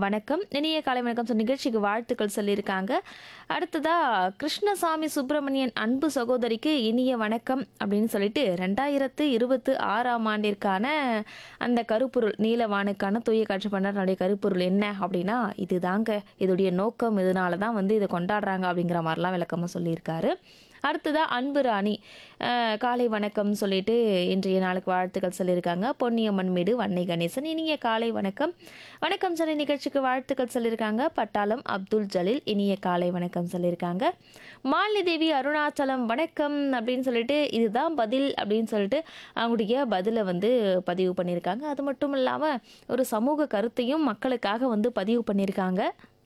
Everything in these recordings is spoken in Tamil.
வணக்கம் இனிய காலை வணக்கம் சொன்ன நிகழ்ச்சிக்கு வாழ்த்துக்கள் சொல்லியிருக்காங்க அடுத்ததா கிருஷ்ணசாமி சுப்பிரமணியன் அன்பு சகோதரிக்கு இனிய வணக்கம் அப்படின்னு சொல்லிட்டு ரெண்டாயிரத்து இருபத்து ஆறாம் ஆண்டிற்கான அந்த கருப்பொருள் நீலவானுக்கான தூய காட்சி பண்ணனுடைய கருப்பொருள் என்ன அப்படின்னா இதுதாங்க இதோடைய நோக்கம் இதனால தான் வந்து இதை கொண்டாடுறாங்க அப்படிங்கிற மாதிரிலாம் விளக்கமாக சொல்லியிருக்காரு அடுத்ததாக அன்பு ராணி அஹ், காலை வணக்கம் சொல்லிட்டு இன்றைய நாளுக்கு வாழ்த்துக்கள் சொல்லியிருக்காங்க பொன்னியம்மன் மீடு வன்னை கணேசன் இனிய காலை வணக்கம் வணக்கம் சொல்லி நிகழ்ச்சிக்கு வாழ்த்துக்கள் சொல்லியிருக்காங்க பட்டாளம் அப்துல் ஜலீல் இனிய காலை வணக்கம் சொல்லியிருக்காங்க மாலினி தேவி அருணாச்சலம் வணக்கம் அப்படின்னு சொல்லிட்டு இதுதான் பதில் அப்படின்னு சொல்லிட்டு அவங்களுடைய பதிலை வந்து பதிவு பண்ணியிருக்காங்க அது மட்டும் இல்லாமல் ஒரு சமூக கருத்தையும் மக்களுக்காக வந்து பதிவு பண்ணியிருக்காங்க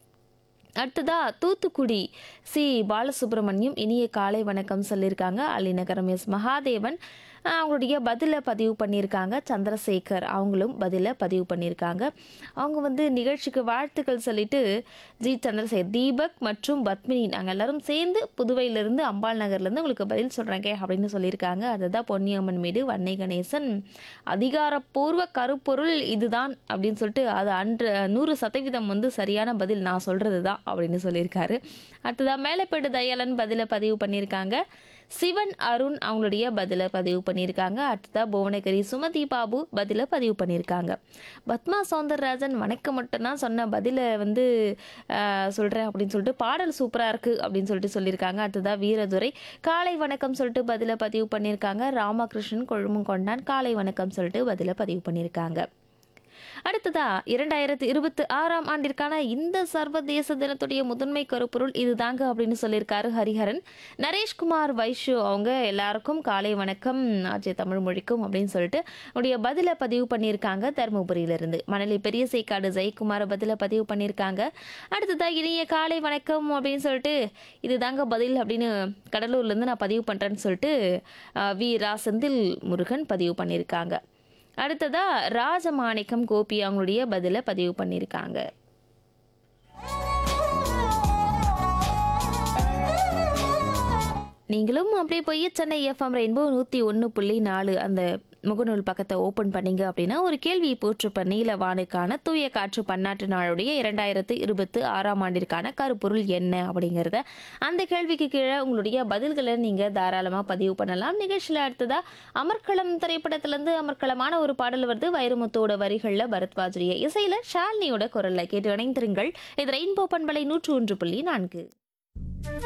அடுத்ததா தூத்துக்குடி சி பாலசுப்ரமணியம் இனிய காலை வணக்கம் சொல்லியிருக்காங்க அள்ளிநகரம் எஸ் மகாதேவன் அஹ் அவங்களுடைய பதிலை பதிவு பண்ணியிருக்காங்க சந்திரசேகர் அவங்களும் பதிலை பதிவு பண்ணியிருக்காங்க அவங்க வந்து நிகழ்ச்சிக்கு வாழ்த்துக்கள் சொல்லிட்டு ஜி சந்திரசேகர் தீபக் மற்றும் பத்மினி நாங்கள் எல்லாரும் சேர்ந்து புதுவையிலிருந்து அம்பாள் நகர்லேருந்து உங்களுக்கு பதில் சொல்கிறேங்க அப்படின்னு சொல்லியிருக்காங்க அதுதான் பொன்னியம்மன் மீது வன்னை கணேசன் அதிகாரப்பூர்வ கருப்பொருள் இதுதான் அப்படின்னு சொல்லிட்டு அது அன்று நூறு சதவீதம் வந்து சரியான பதில் நான் சொல்கிறது தான் அப்படின்னு சொல்லியிருக்காரு அடுத்ததாக மேலப்பேடு தயாளன் பதிலை பதிவு பண்ணியிருக்காங்க சிவன் அருண் அவங்களுடைய பதிலை பதிவு பண்ணியிருக்காங்க அடுத்ததாக புவனகிரி சுமதி பாபு பதிலை பதிவு பண்ணியிருக்காங்க பத்மா சௌந்தரராஜன் வணக்கம் மட்டும்தான் சொன்ன பதிலை வந்து சொல்கிறேன் அப்படின்னு சொல்லிட்டு பாடல் சூப்பராக இருக்குது அப்படின்னு சொல்லிட்டு சொல்லியிருக்காங்க அடுத்ததாக வீரதுரை காலை வணக்கம் சொல்லிட்டு பதிலை பதிவு பண்ணியிருக்காங்க ராமகிருஷ்ணன் கொழும்பும் கொண்டான் காலை வணக்கம் சொல்லிட்டு பதிலை பதிவு பண்ணியிருக்காங்க அடுத்ததா இரண்டாயிரத்தி இருபத்தி ஆறாம் ஆண்டிற்கான இந்த சர்வதேச தினத்துடைய முதன்மை கருப்பொருள் இதுதாங்க அப்படின்னு சொல்லியிருக்காரு ஹரிஹரன் நரேஷ்குமார் வைஷு அவங்க எல்லாருக்கும் காலை வணக்கம் ஆட்சி தமிழ் மொழிக்கும் அப்படின்னு சொல்லிட்டு உடைய பதிலை பதிவு பண்ணியிருக்காங்க தருமபுரியிலிருந்து மணலி பெரிய சேக்காடு ஜெயக்குமார் பதிலை பதிவு பண்ணியிருக்காங்க அடுத்ததா இனிய காலை வணக்கம் அப்படின்னு சொல்லிட்டு இதுதாங்க பதில் அப்படின்னு கடலூர்லேருந்து நான் பதிவு பண்ணுறேன்னு சொல்லிட்டு அஹ், வி ரா செந்தில் முருகன் பதிவு பண்ணியிருக்காங்க அடுத்ததா ராஜமாணிக்கம் கோபி அவங்களுடைய பதிலை பதிவு பண்ணியிருக்காங்க நீங்களும் அப்படியே போய் சென்னை எஃப்எம் ரெயின்போ நூற்றி ஒன்று புள்ளி நாலு அந்த முகநூல் பக்கத்தை ஓப்பன் பண்ணீங்க அப்படின்னா ஒரு கேள்வியை போட்டிருப்ப நீலவானுக்கான தூய காற்று பன்னாட்டு நாளுடைய இரண்டாயிரத்து இருபத்து ஆறாம் ஆண்டிற்கான கருப்பொருள் என்ன அப்படிங்கிறத அந்த கேள்விக்கு கீழே உங்களுடைய பதில்களை நீங்கள் தாராளமாக பதிவு பண்ணலாம் நிகழ்ச்சியில் அடுத்ததா அமர்க்களம் திரைப்படத்திலேருந்து அமர்க்களமான ஒரு பாடல் வருது வைரமுத்தோட வரிகளில் பரத்வாஜுடைய இசையில் ஷாலினியோட குரலில் கேட்டு இணைந்திருங்கள் இது ரெயின்போ பண்பலை நூற்று ஒன்று புள்ளி நான்கு